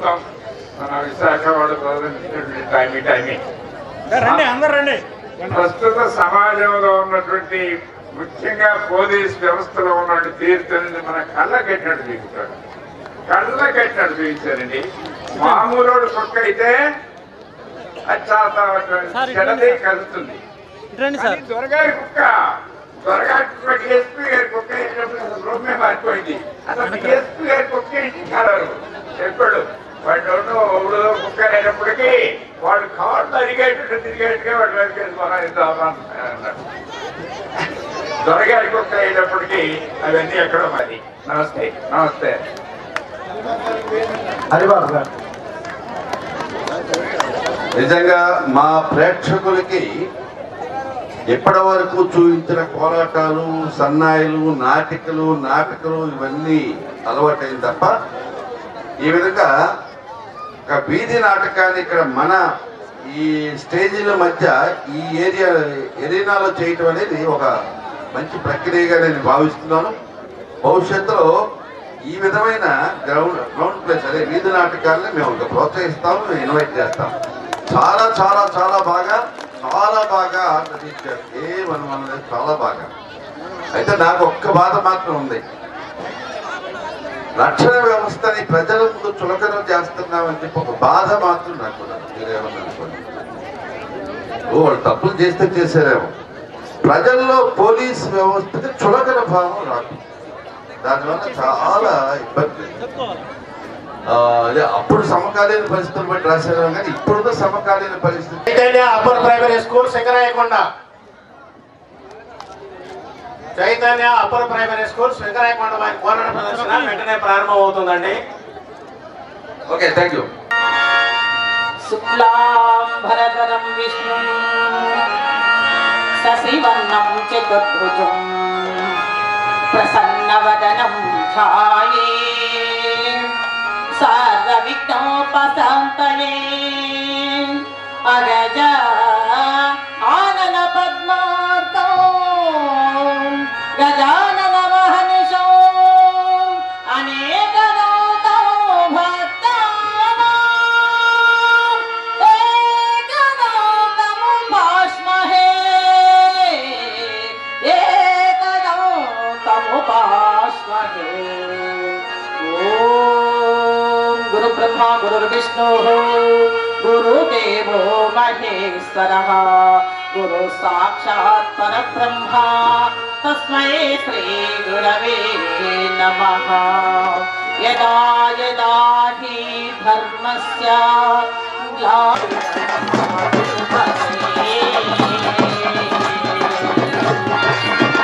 మొత్తం మన విశాఖ వాళ్ళు ప్రదర్శించినటువంటి టైమీ టైమీ రండి అందరు రండి ప్రస్తుత సమాజంలో ఉన్నటువంటి ముఖ్యంగా పోలీస్ వ్యవస్థలో ఉన్నటువంటి తీరుతని మన కళ్ళ కట్టినట్టు చూపిస్తాడు కళ్ళ కట్టినట్టు చూపించారండి మామూలు కుక్క అయితే అది చాలా చెడదే కలుస్తుంది రండి సార్ కానీ దొరగారి కుక్క దొరగారి కుక్క డిఎస్పీ గారి కుక్క అయినప్పుడు అసలు రూమే మారిపోయింది అసలు డిఎస్పీ గారి కుక్క ఇంటికి కాదు చెప్పాడు వాడు ఊళ్ళో కుక్క అయినప్పటికీ వాడు కాళ్ళు అరిగేటట్టు తిరిగేట్టుగా వాడు అన్నాడు దొరగారి కుక్క అయినప్పటికీ అవన్నీ ఎక్కడో మరి నమస్తే నమస్తే హరిబాబు గారు నిజంగా మా ప్రేక్షకులకి ఇప్పటి వరకు చూపించిన పోరాటాలు సన్నాయిలు నాటికలు నాటకలు ఇవన్నీ అలవాటైంది తప్ప ఈ విధంగా ఒక వీధి నాటకాన్ని ఇక్కడ మన ఈ స్టేజీల మధ్య ఈ ఏరియా ఎరీనాలో చేయటం అనేది ఒక మంచి ప్రక్రియగా నేను భావిస్తున్నాను భవిష్యత్తులో ఈ విధమైన గ్రౌండ్ గ్రౌండ్ ప్లేస్ అదే వీధి నాటకాలని మేము ఇంకా ప్రోత్సహిస్తాము మేము ఇన్వైట్ చేస్తాం చాలా చాలా చాలా బాగా చాలా బాగా నటించారు ఏమనమన్నది చాలా బాగా అయితే నాకు ఒక్క బాధ మాత్రం ఉంది రక్షణ వ్యవస్థని ప్రజల ముందు చులకన చేస్తున్నామని చెప్పి ఒక బాధ మాత్రం నాకు ఉన్నది. మీరేమన్నా అనుకోండి ఓ, వాళ్ళు తప్పులు చేస్తే చేశారేమో ప్రజల్లో పోలీస్ వ్యవస్థకి చులకన భావం రాదు దానివల్ల చాలా ఇబ్బంది ఆ, అదే అప్పుడు సమకాలీన పరిస్థితులు బట్టి రాశారు కానీ ఇప్పుడున్న సమకాలీన పరిస్థితి Chaitanya upper primary school Shankarayakonda Chaitanya upper primary school Shankarayakonda వారి పోరాట ప్రదర్శన వెంటనే ప్రారంభం అవుతుందండి ఓకే థ్యాంక్ యూ శుక్లాంబరధరం విష్ణు సశివర్ణం చతుర్భుజం ప్రసన్నవదనం ఛాయే సర్వవిఘ్నోపశాంతయే అగజ ఆనన పద్మార్తం గజానన మహనిషం అనేకనాథో భక్తానాం ఏకనాథము భాష్మహే ఏకనాథము భాష్మహే ఓం గురు బ్రహ్మ గురు విష్ణు గురుదేవో మహేశ్వర గురు సాక్షాత్ పరబ్రహ్మ తస్మై శ్రీ గురవే నమః యదా యదా హి ధర్మస్య గ్లానిర్భవతి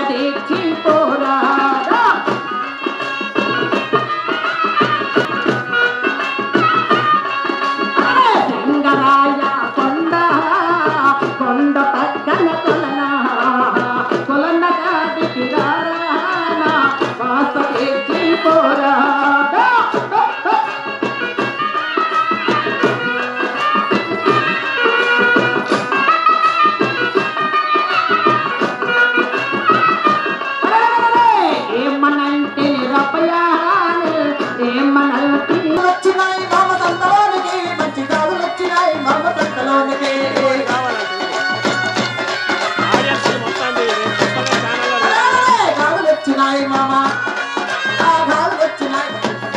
తెచ్చి పోరాదా సింగరాయ కొండ కొండ పక్కన కొలన కొలన కాటికి రారానా వాస తెచ్చి పోరాదా ఏమనంటే రపయాలు ఏమనంటే వచ్చినాయి మామ సంతలోనికి మంచి కాదు వచ్చినాయి మామ సంతలోనికి కాదు వచ్చినాయి మామ ఆ కాదు వచ్చినాయి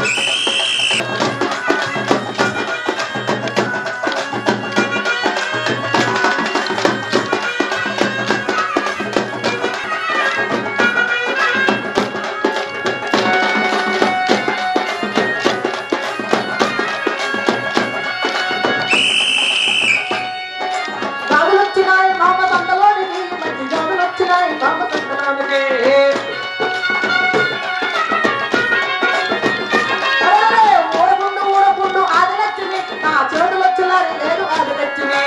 గాజులు వచ్చినాయి మామ సంతలోనికి మంచి గాజులు వచ్చినాయి మామ సంతలోనికి అరే, ఊరకుండు ఊరకుండు అది లక్ష్మి నా చేతులు వచ్చినాయి లేదు అది లక్ష్మి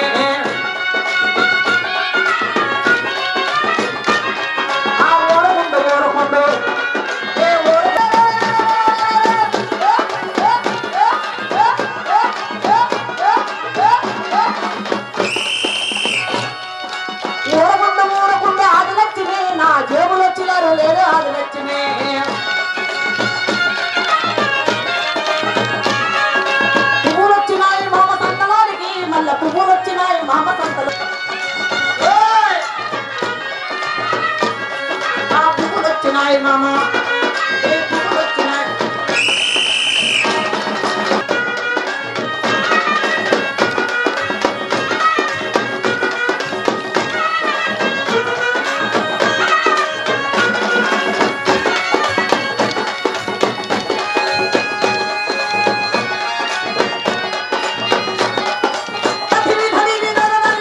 ఆ ఊరకుండు ఊరకుండు ఏ ఊరకుండు ఊరకుండు అది లక్ష్మి నా జేబులు వచ్చినారు లేదు అది లక్ష్మి పువ్వులు వచ్చినాయి మామ సంతలోనికి మళ్ళా పువ్వులు వచ్చినాయి మామ సంతలో ఓయ్! ఆ పువ్వులు వచ్చినాయి మామ ఏ పువ్వులు వచ్చినాయి ధని ధని ధని ధని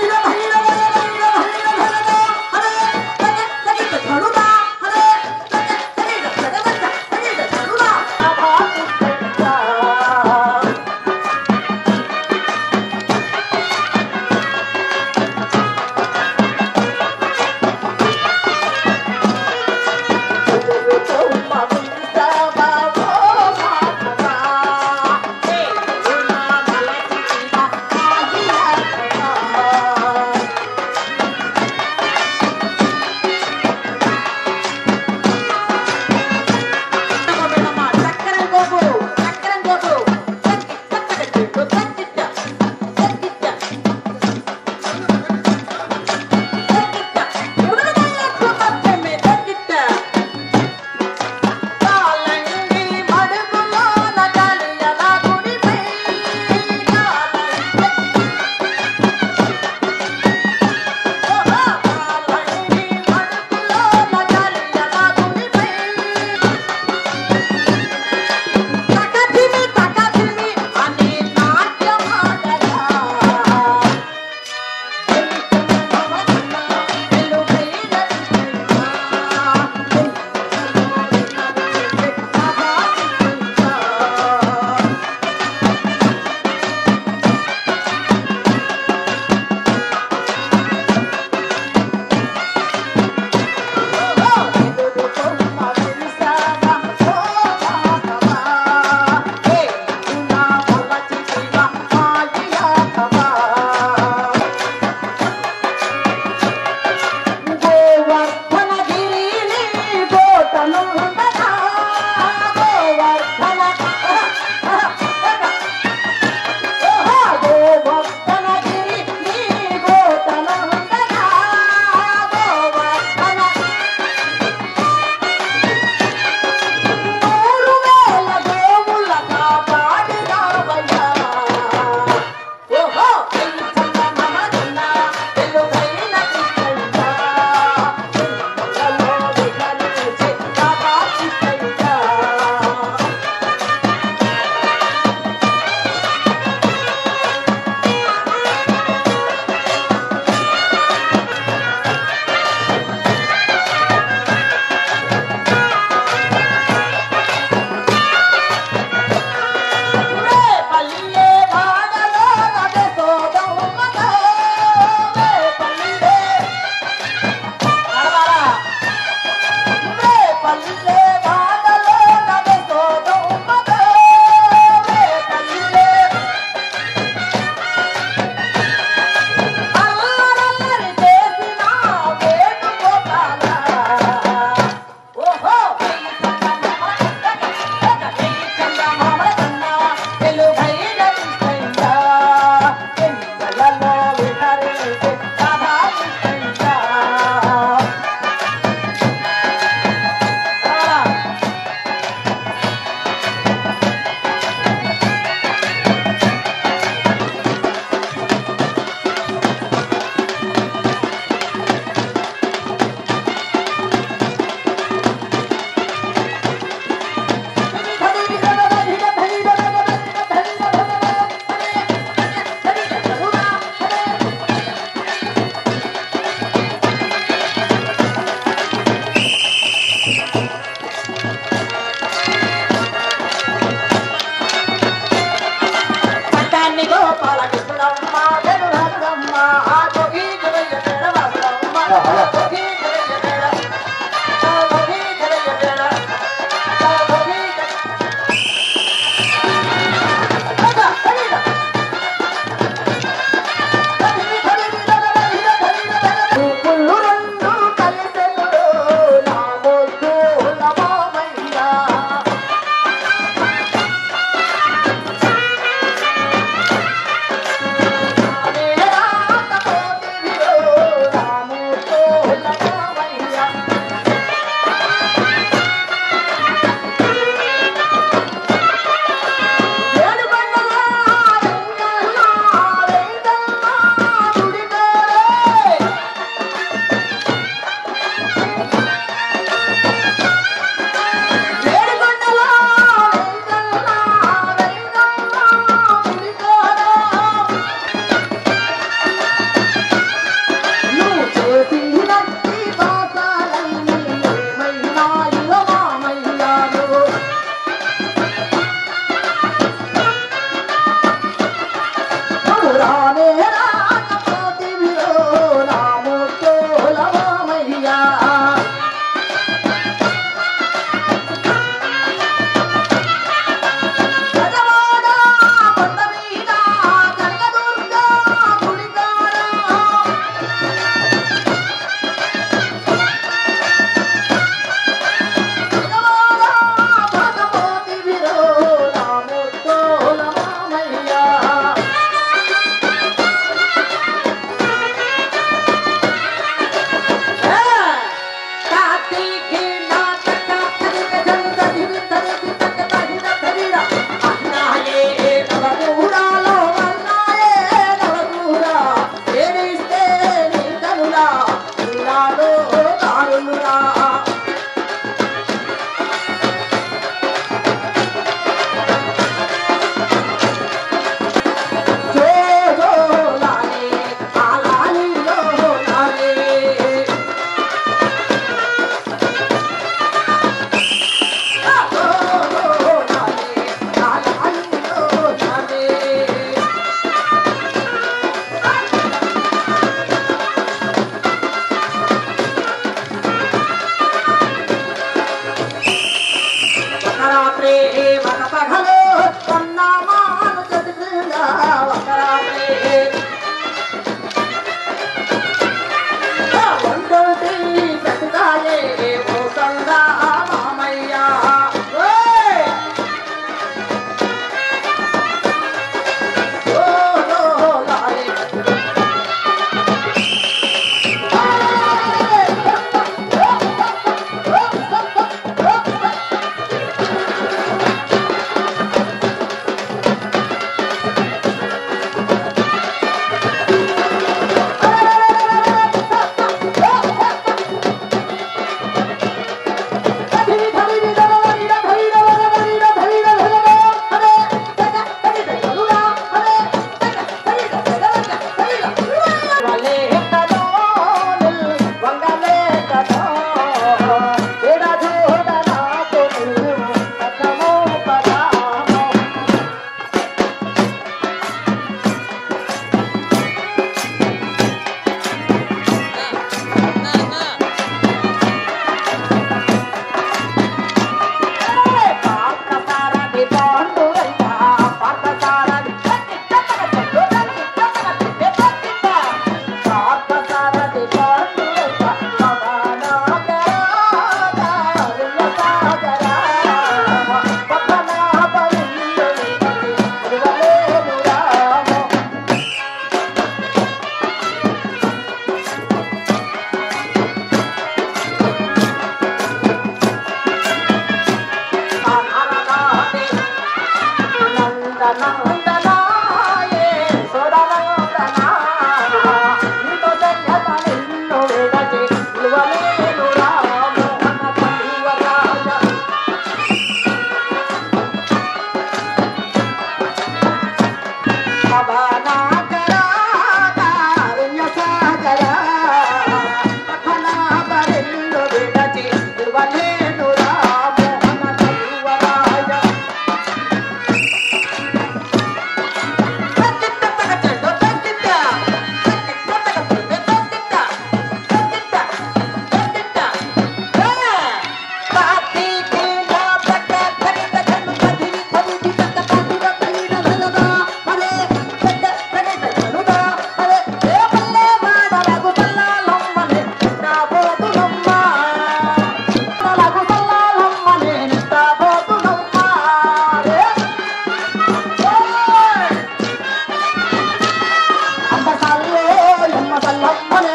ఎల్లమ్మని